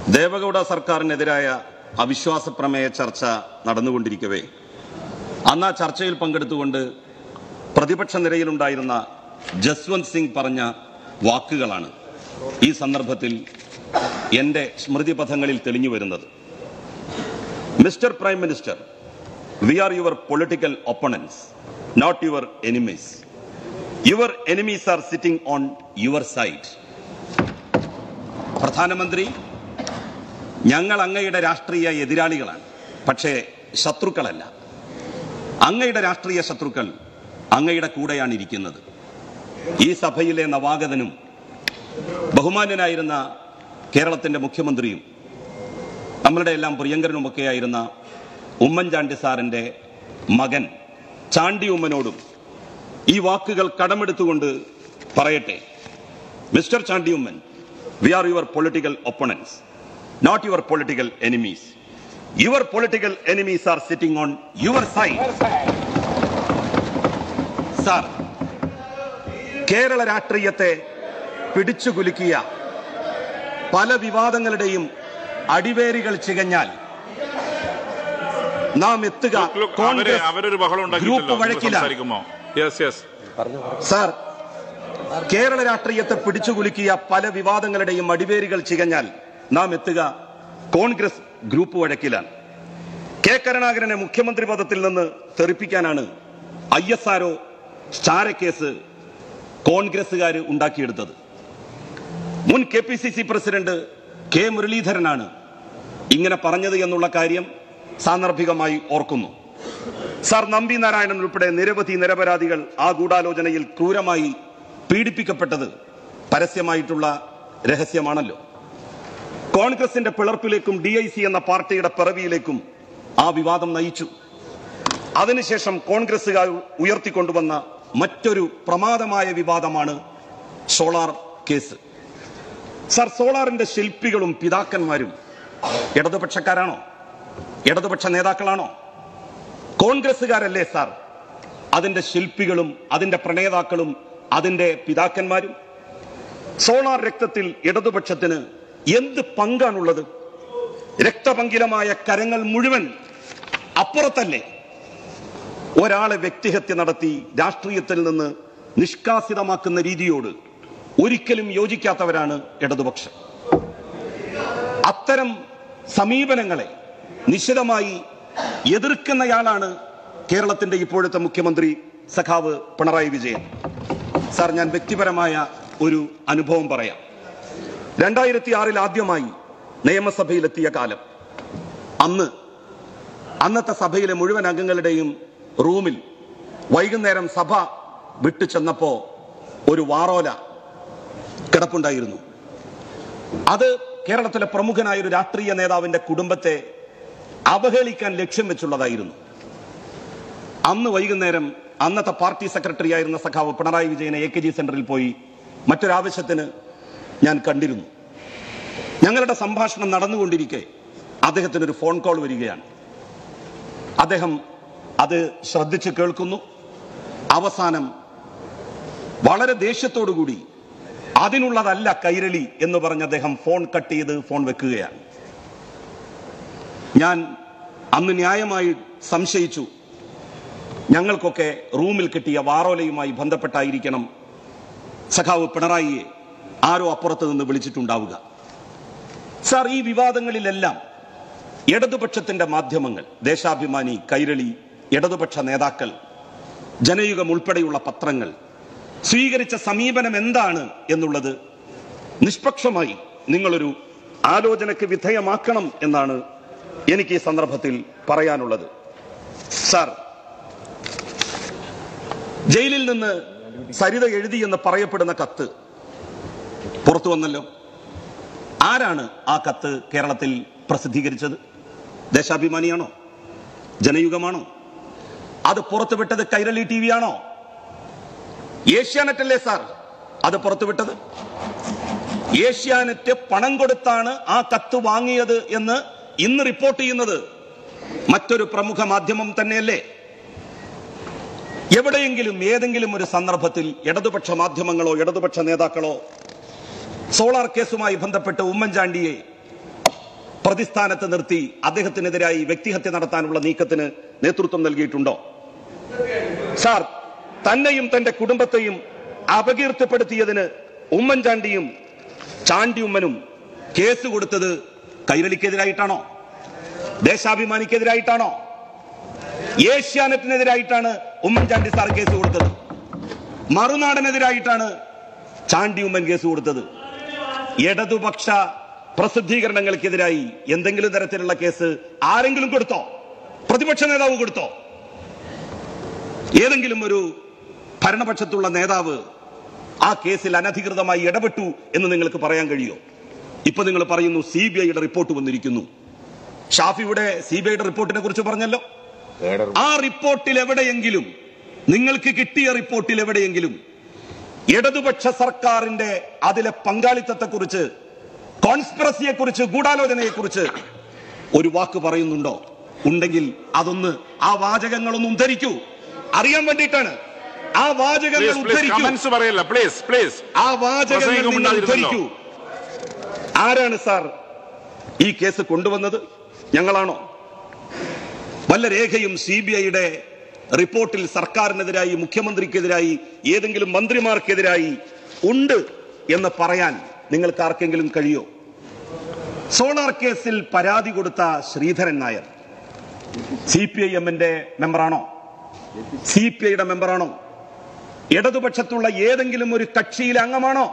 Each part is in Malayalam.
ദേവഗൌഡ സർക്കാരിനെതിരായ അവിശ്വാസ പ്രമേയ ചർച്ച നടന്നുകൊണ്ടിരിക്കവേ അന്ന് ആ ചർച്ചയിൽ പങ്കെടുത്തുകൊണ്ട് പ്രതിപക്ഷ നിരയിലുണ്ടായിരുന്ന ജസ്വന്ത് സിംഗ് പറഞ്ഞ വാക്കുകളാണ് ഈ സന്ദർഭത്തിൽ എന്റെ സ്മൃതിപഥങ്ങളിൽ തെളിഞ്ഞു വരുന്നത് mister prime minister we are your political opponents not your enemies your enemies are sitting on your side പ്രധാനമന്ത്രി ഞങ്ങൾ അങ്ങയുടെ രാഷ്ട്രീയ എതിരാളികളാണ് പക്ഷേ ശത്രുക്കളല്ല അങ്ങയുടെ രാഷ്ട്രീയ ശത്രുക്കൾ അങ്ങയുടെ കൂടെയാണ് ഇരിക്കുന്നത് ഈ സഭയിലെ നവാഗതനും ബഹുമാന്യനായിരുന്ന കേരളത്തിന്റെ മുഖ്യമന്ത്രിയും നമ്മളുടെ എല്ലാം പ്രിയങ്കരനുമൊക്കെയായിരുന്ന ഉമ്മൻചാണ്ടി സാറിന്റെ മകൻ ചാണ്ടി ഉമ്മനോടും ഈ വാക്കുകൾ കടമെടുത്തുകൊണ്ട് പറയട്ടെ mister Chandy Oommen we are your political opponents not your political enemies your political enemies are sitting on your side sir Kerala രാഷ്ട്രീയത്തെ പിടിച്ചുകുലുക്കിയ പല വിവാദങ്ങളുടെയും അടിവേരുകൾ ചികഞ്ഞാൽ നാം എത്തുക Look, look, അവര് കോൺഗ്രസ് അവരൊരു ബഹളം ഗ്രൂപ്പ് ഉണ്ടാക്കിയിട്ടല്ലോ വഴക്കിലാണ് സംസാരിക്കുമോ യെസ് യെസ് സാർ കേരള രാഷ്ട്രീയത്തെ പിടിച്ചുകുലുക്കിയ പല വിവാദങ്ങളുടെയും അടിവേരുകൾ ചികഞ്ഞാൽ നാം എത്തുക കോൺഗ്രസ് ഗ്രൂപ്പ് വഴക്കിലാണ് കെ കരുണാകരനെ മുഖ്യമന്ത്രി പദത്തിൽ നിന്ന് തെറിപ്പിക്കാനാണ് ഐ എസ് ആർഒ ചാരക്കേസ് കോൺഗ്രസുകാർ ഉണ്ടാക്കിയെടുത്തത് മുൻ K P C C president K മുരളീധരനാണ് ഇങ്ങനെ പറഞ്ഞത് എന്നുള്ള കാര്യം സാന്ദർഭികമായി ഓർക്കുന്നു സാർ നമ്പി നാരായണൻ ഉൾപ്പെടെ നിരവധി നിരപരാധികൾ ആ ഗൂഢാലോചനയിൽ ക്രൂരമായി പീഡിപ്പിക്കപ്പെട്ടത് പരസ്യമായിട്ടുള്ള രഹസ്യമാണല്ലോ കോൺഗ്രസിന്റെ പിളർപ്പിലേക്കും ഡി ഐ സി എന്ന പാർട്ടിയുടെ പിറവിയിലേക്കും ആ വിവാദം നയിച്ചു അതിനുശേഷം കോൺഗ്രസുകാർ ഉയർത്തിക്കൊണ്ടുവന്ന മറ്റൊരു പ്രമാദമായ വിവാദമാണ് സോളാർ കേസ് സാർ സോളാറിന്റെ ശില്പികളും പിതാക്കന്മാരും ഇടതുപക്ഷക്കാരാണോ ഇടതുപക്ഷ നേതാക്കളാണോ കോൺഗ്രസുകാരല്ലേ സാർ അതിന്റെ ശില്പികളും അതിന്റെ പ്രണേതാക്കളും അതിന്റെ പിതാക്കന്മാരും സോളാർ രക്തത്തിൽ ഇടതുപക്ഷത്തിന് എന്ത് പങ്കാണുള്ളത് രക്തപങ്കിലമായ കരങ്ങൾ മുഴുവൻ അപ്പുറത്തല്ലേ ഒരാളെ വ്യക്തിഹത്യ നടത്തി രാഷ്ട്രീയത്തിൽ നിന്ന് നിഷ്കാസിതമാക്കുന്ന രീതിയോട് ഒരിക്കലും യോജിക്കാത്തവരാണ് ഇടതുപക്ഷം അത്തരം സമീപനങ്ങളെ നിശിതമായി എതിർക്കുന്നയാളാണ് കേരളത്തിന്റെ ഇപ്പോഴത്തെ മുഖ്യമന്ത്രി സഖാവ് പിണറായി വിജയൻ സാർ ഞാൻ വ്യക്തിപരമായ ഒരു അനുഭവം പറയാം രണ്ടായിരത്തി ആറിൽ ആദ്യമായി നിയമസഭയിലെത്തിയ കാലം അന്ന് അന്നത്തെ സഭയിലെ മുഴുവൻ അംഗങ്ങളുടെയും റൂമിൽ വൈകുന്നേരം സഭ വിട്ടു ചെന്നപ്പോ ഒരു വാറോല കിടപ്പുണ്ടായിരുന്നു അത് കേരളത്തിലെ പ്രമുഖനായ ഒരു രാഷ്ട്രീയ നേതാവിന്റെ കുടുംബത്തെ അവഹേളിക്കാൻ ലക്ഷ്യം വെച്ചുള്ളതായിരുന്നു അന്ന് വൈകുന്നേരം അന്നത്തെ പാർട്ടി സെക്രട്ടറി ആയിരുന്ന സഖാവ് പിണറായി വിജയനെ എ കെ ജി സെന്ററിൽ പോയി മറ്റൊരാവശ്യത്തിന് ഞാൻ കണ്ടിരുന്നു ഞങ്ങളുടെ സംഭാഷണം നടന്നുകൊണ്ടിരിക്കെ അദ്ദേഹത്തിന് ഒരു ഫോൺ കോൾ വരികയാണ് അദ്ദേഹം അത് ശ്രദ്ധിച്ച് കേൾക്കുന്നു അവസാനം വളരെ ദേഷ്യത്തോടുകൂടി അതിനുള്ളതല്ല കൈരളി എന്ന് പറഞ്ഞ് അദ്ദേഹം ഫോൺ കട്ട് ചെയ്ത് ഫോൺ വെക്കുകയാണ് ഞാൻ അന്ന് ന്യായമായി സംശയിച്ചു ഞങ്ങൾക്കൊക്കെ റൂമിൽ കിട്ടിയ വാറോലയുമായി ബന്ധപ്പെട്ടായിരിക്കണം സഖാവ് പിണറായിയെ ആരോ അപ്പുറത്ത് നിന്ന് വിളിച്ചിട്ടുണ്ടാവുക സാർ ഈ വിവാദങ്ങളിലെല്ലാം ഇടതുപക്ഷത്തിന്റെ മാധ്യമങ്ങൾ ദേശാഭിമാനി കൈരളി ഇടതുപക്ഷ നേതാക്കൾ ജനയുഗം ഉൾപ്പെടെയുള്ള പത്രങ്ങൾ സ്വീകരിച്ച സമീപനം എന്താണ് എന്നുള്ളത് നിഷ്പക്ഷമായി നിങ്ങളൊരു ആലോചനയ്ക്ക് വിധേയമാക്കണം എന്നാണ് എനിക്ക് ഈ സന്ദർഭത്തിൽ പറയാനുള്ളത് സാർ ജയിലിൽ നിന്ന് സരിത എഴുതി എന്ന് പറയപ്പെടുന്ന കത്ത് പുറത്തു വന്നല്ലോ ആരാണ് ആ കത്ത് കേരളത്തിൽ പ്രസിദ്ധീകരിച്ചത് ദേശാഭിമാനിയാണോ ജനയുഗമാണോ അത് പുറത്തുവിട്ടത് കൈരളി ടി വി ആണോ ഏഷ്യാനെറ്റ് അല്ലേ സാർ അത് പുറത്തുവിട്ടത് ഏഷ്യാനെറ്റ് പണം കൊടുത്താണ് ആ കത്ത് വാങ്ങിയത് എന്ന് ഇന്ന് റിപ്പോർട്ട് ചെയ്യുന്നത് മറ്റൊരു പ്രമുഖ മാധ്യമം തന്നെയല്ലേ എവിടെയെങ്കിലും ഏതെങ്കിലും ഒരു സന്ദർഭത്തിൽ ഇടതുപക്ഷ മാധ്യമങ്ങളോ ഇടതുപക്ഷ നേതാക്കളോ സോളാർ കേസുമായി ബന്ധപ്പെട്ട് ഉമ്മൻചാണ്ടിയെ പ്രതിസ്ഥാനത്ത് നിർത്തി അദ്ദേഹത്തിനെതിരായി വ്യക്തിഹത്യ നടത്താനുള്ള നീക്കത്തിന് നേതൃത്വം നൽകിയിട്ടുണ്ടോ സാർ തന്നെയും തന്റെ കുടുംബത്തെയും അപകീർത്തിപ്പെടുത്തിയതിന് ഉമ്മൻചാണ്ടിയും ചാണ്ടി ഉമ്മനും കേസ് കൊടുത്തത് കൈരളിക്കെതിരായിട്ടാണോ ദേശാഭിമാനിക്കെതിരായിട്ടാണോ ഏഷ്യാനെറ്റിനെതിരായിട്ടാണ് ഉമ്മൻചാണ്ടി സാർ കേസ് കൊടുത്തത് മറുനാടനെതിരായിട്ടാണ് ചാണ്ടി ഉമ്മൻ കേസ് കൊടുത്തത് ഇടതുപക്ഷ പ്രസിദ്ധീകരണങ്ങൾക്കെതിരായി എന്തെങ്കിലും തരത്തിലുള്ള കേസ് ആരെങ്കിലും കൊടുത്തോ പ്രതിപക്ഷ നേതാവ് കൊടുത്തോ ഏതെങ്കിലും ഒരു ഭരണപക്ഷത്തുള്ള നേതാവ് ആ കേസിൽ അനധികൃതമായി ഇടപെട്ടു എന്ന് നിങ്ങൾക്ക് പറയാൻ കഴിയോ ഇപ്പൊ നിങ്ങൾ പറയുന്നു സി ബി ഐയുടെ റിപ്പോർട്ട് വന്നിരിക്കുന്നു ഷാഫിയുടെ സി ബി ഐയുടെ റിപ്പോർട്ടിനെ കുറിച്ച് പറഞ്ഞല്ലോ ആ റിപ്പോർട്ടിൽ എവിടെയെങ്കിലും നിങ്ങൾക്ക് കിട്ടിയ റിപ്പോർട്ടിൽ എവിടെയെങ്കിലും ഇടതുപക്ഷ സർക്കാരിന്റെ അതിലെ പങ്കാളിത്തത്തെക്കുറിച്ച് കോൺസ്പിറസിയെക്കുറിച്ച് ഗൂഢാലോചനയെക്കുറിച്ച് ഒരു വാക്ക് പറയുന്നുണ്ടോ ഉണ്ടെങ്കിൽ അതൊന്ന് ആ വാചകങ്ങളൊന്ന് ഉദ്ധരിക്കൂ അറിയാൻ വേണ്ടിയിട്ടാണ് ആ വാചകങ്ങൾ പ്ലീസ് പ്ലീസ് ഉദ്ധരിക്കൂ കമന്റ്സ് പറയല്ല പ്ലീസ് പ്ലീസ് ആ വാചകങ്ങൾ പ്രസംഗം നിങ്ങൾ ഉണ്ടായിരുന്നല്ലോ. ഉദ്ധരിക്കൂ ആരാണ് സാർ ഈ കേസ് കൊണ്ടുവന്നത് ഞങ്ങളാണോ വല്ല രേഖയും സി ബി ഐയുടെ റിപ്പോർട്ടിൽ സർക്കാരിനെതിരായി മുഖ്യമന്ത്രിക്കെതിരായി ഏതെങ്കിലും മന്ത്രിമാർക്കെതിരായി ഉണ്ട് എന്ന് പറയാൻ നിങ്ങൾക്ക് ആർക്കെങ്കിലും കഴിയോ സോളാർ കേസിൽ പരാതി കൊടുത്ത Sreedharan Nair C P I എമ്മിന്റെ മെമ്പറാണോ സി പി ഐയുടെ മെമ്പറാണോ ഇടതുപക്ഷത്തുള്ള ഏതെങ്കിലും ഒരു കക്ഷിയിലെ അംഗമാണോ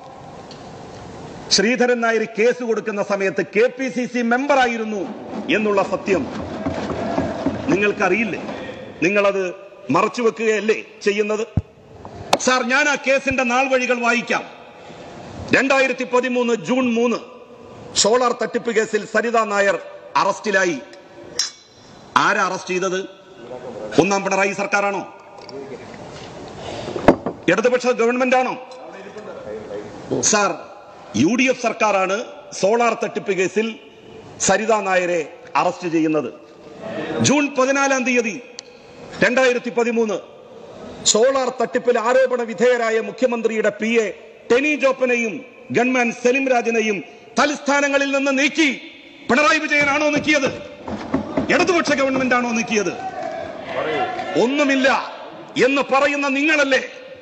ശ്രീധരൻ നായർ കേസ് കൊടുക്കുന്ന സമയത്ത് കെ പി സി സി മെമ്പറായിരുന്നു എന്നുള്ള സത്യം നിങ്ങൾക്കറിയില്ലേ നിങ്ങളത് മറച്ചു വെക്കുകയല്ലേ ചെയ്യുന്നത് സാർ ഞാൻ ആ കേസിന്റെ നാൾ വഴികൾ വായിക്കാം രണ്ടായിരത്തി പതിമൂന്ന് ജൂൺ മൂന്ന് സോളാർ തട്ടിപ്പ് കേസിൽ സരിത നായർ അറസ്റ്റിലായി ആരാ അറസ്റ്റ് ചെയ്തത് ഒന്നാം പിണറായി സർക്കാരാണോ ഇടതുപക്ഷ ഗവൺമെന്റ് ആണോ സാർ യു ഡി എഫ് സർക്കാരാണ് സോളാർ തട്ടിപ്പ് കേസിൽ സരിത നായരെ അറസ്റ്റ് ചെയ്യുന്നത് ജൂൺ പതിനാലാം തീയതി രണ്ടായിരത്തി പതിമൂന്ന് സോളാർ തട്ടിപ്പിൽ ആരോപണ വിധേയരായ മുഖ്യമന്ത്രിയുടെ പി എ ടെനി ജോപ്പനെയും ഗൺമാൻ സലിം രാജനെയും തലസ്ഥാനങ്ങളിൽ നിന്ന് നീക്കി പിണറായി വിജയനാണോ നീക്കിയത് ഇടതുപക്ഷ ഗവൺമെന്റ് ആണോ നീക്കിയത് ഒന്നുമില്ല എന്ന് പറയുന്ന നിങ്ങളല്ലേ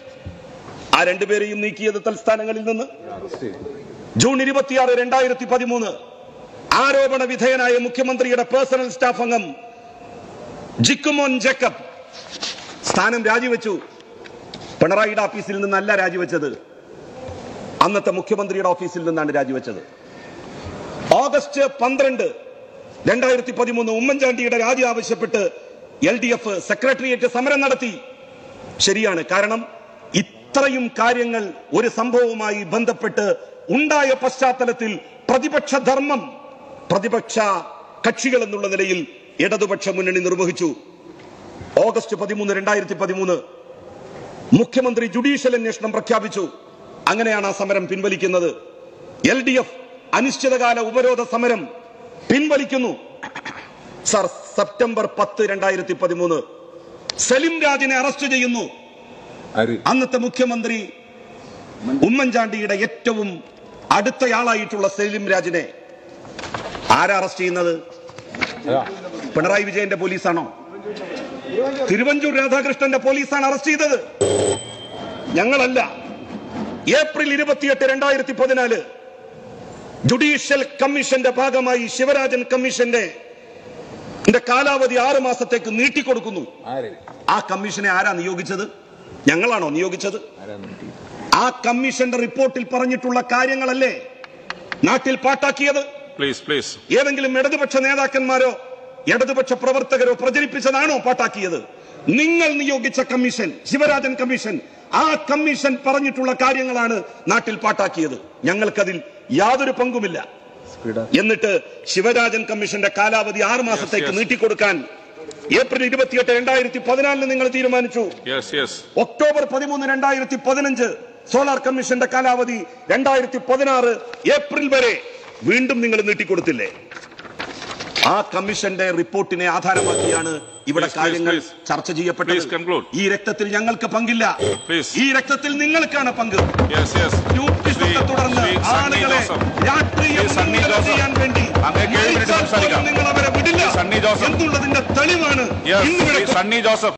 ആ രണ്ടുപേരെയും നീക്കിയത് തൽസ്ഥാനങ്ങളിൽ നിന്ന് ജൂൺ ഇരുപത്തിയാറ് രണ്ടായിരത്തി പതിമൂന്ന് ആരോപണ വിധേയനായ മുഖ്യമന്ത്രിയുടെ പേഴ്സണൽ സ്റ്റാഫ് അംഗം ജിക്കുമോൻ ജേക്കബ് സ്ഥാനം രാജിവെച്ചു പിണറായിയുടെ ഓഫീസിൽ നിന്നല്ല രാജിവെച്ചത് അന്നത്തെ മുഖ്യമന്ത്രിയുടെ ഓഫീസിൽ നിന്നാണ് രാജിവെച്ചത് ഓഗസ്റ്റ് പന്ത്രണ്ട് രണ്ടായിരത്തി പതിമൂന്ന് ഉമ്മൻചാണ്ടിയുടെ രാജി ആവശ്യപ്പെട്ട് എൽ ഡി എഫ് സെക്രട്ടേറിയറ്റ് സമരം നടത്തി ശരിയാണ് കാരണം ഇത്രയും കാര്യങ്ങൾ ഒരു സംഭവവുമായി ബന്ധപ്പെട്ട് ഉണ്ടായ പശ്ചാത്തലത്തിൽ പ്രതിപക്ഷ ധർമ്മം പ്രതിപക്ഷ കക്ഷികൾ എന്നുള്ള നിലയിൽ ഇടതുപക്ഷ മുന്നണി നിർവഹിച്ചു ഓഗസ്റ്റ് പതിമൂന്ന് രണ്ടായിരത്തി പതിമൂന്ന് മുഖ്യമന്ത്രി ജുഡീഷ്യൽ അന്വേഷണം പ്രഖ്യാപിച്ചു അങ്ങനെയാണ് ആ സമരം പിൻവലിക്കുന്നത് എൽ ഡി എഫ് അനിശ്ചിതകാല ഉപരോധ സമരം പിൻവലിക്കുന്നു സർ സെപ്റ്റംബർ പത്ത് രണ്ടായിരത്തി പതിമൂന്ന് സലിം രാജിനെ അറസ്റ്റ് ചെയ്യുന്നു ആര് അന്നത്തെ മുഖ്യമന്ത്രി ഉമ്മൻചാണ്ടിയുടെ ഏറ്റവും അടുത്തയാളായിട്ടുള്ള സലീം രാജിനെ ആരാ അറസ്റ്റ് ചെയ്യുന്നത് അതാ. പിണറായി വിജയന്റെ പോലീസാണോ തിരുവഞ്ചൂർ രാധാകൃഷ്ണന്റെ പോലീസാണ് അറസ്റ്റ് ചെയ്തത് ഞങ്ങളല്ല ഏപ്രിൽ ഇരുപത്തിയെട്ട് രണ്ടായിരത്തി പതിനാല് ജുഡീഷ്യൽ കമ്മീഷന്റെ ഭാഗമായി ശിവരാജൻ കമ്മീഷന്റെ ന്റെ കാലാവധി ആറ് മാസത്തേക്ക് നീട്ടിക്കൊടുക്കുന്നു ആര് ആ കമ്മീഷനെ ആരാ നിയോഗിച്ചത് ഞങ്ങളാണോ നിയോഗിച്ചത് ആരാ നോക്കി ആ കമ്മീഷന്റെ റിപ്പോർട്ടിൽ പറഞ്ഞിട്ടുള്ള കാര്യങ്ങളല്ലേ നാട്ടിൽ പാട്ടാക്കിയത് പ്ലീസ് പ്ലീസ് ഏതെങ്കിലും ഇടതുപക്ഷ നേതാക്കന്മാരോ ഇടതുപക്ഷ പ്രവർത്തകരോ പ്രചരിപ്പിച്ചതാണോ പാട്ടാക്കിയത് നിങ്ങൾ നിയോഗിച്ച കമ്മീഷൻ ശിവരാജൻ കമ്മീഷൻ ആ കമ്മീഷൻ പറഞ്ഞിട്ടുള്ള കാര്യങ്ങളാണ് നാട്ടിൽ പാട്ടാക്കിയത് ഞങ്ങൾക്കതിൽ യാതൊരു പങ്കുമില്ല സ്പീഡാ എന്നിട്ട് ശിവരാജൻ കമ്മീഷന്റെ കാലാവധി ആറ് മാസത്തേക്ക് yes. നീട്ടിക്കൊടുക്കാൻ ഏപ്രിൽ ഇരുപത്തിയെട്ട് രണ്ടായിരത്തി പതിനാലിന് നിങ്ങൾ തീരുമാനിച്ചു യെസ് യെസ് ഒക്ടോബർ പതിമൂന്ന് രണ്ടായിരത്തി പതിനഞ്ച് സോളാർ കമ്മീഷന്റെ കാലാവധി രണ്ടായിരത്തി പതിനാറ് ഏപ്രിൽ വരെ വീണ്ടും നിങ്ങൾ നീട്ടിക്കൊടുത്തില്ലേ ആ കമ്മീഷന്റെ റിപ്പോർട്ടിനെ ആധാരമാക്കിയാണ് ഇവിടെ Please, കാര്യങ്ങൾ please, please. ചർച്ച Please ചെയ്യപ്പെട്ടത് conclude. ഈ രക്തത്തിൽ ഞങ്ങൾക്ക് പങ്കില്ല Please. ഈ രക്തത്തിൽ നിങ്ങൾക്കാണ് പങ്ക് യെസ് യെസ് ന്യൂട്രിസത്തെ തുടർന്ന് ആളുകളെ രാഷ്ട്രീയ ശ്രീ സണ്ണി മുന്നേറ്റം ജോസഫ്. ചെയ്യാൻ വേണ്ടി അങ്ങ് കേൾക്കൂ. Joseph. എന്നുള്ളതിന്റെ തെളിവാണ് Yes, ഇന്നിവിടെ please, Sunny Joseph.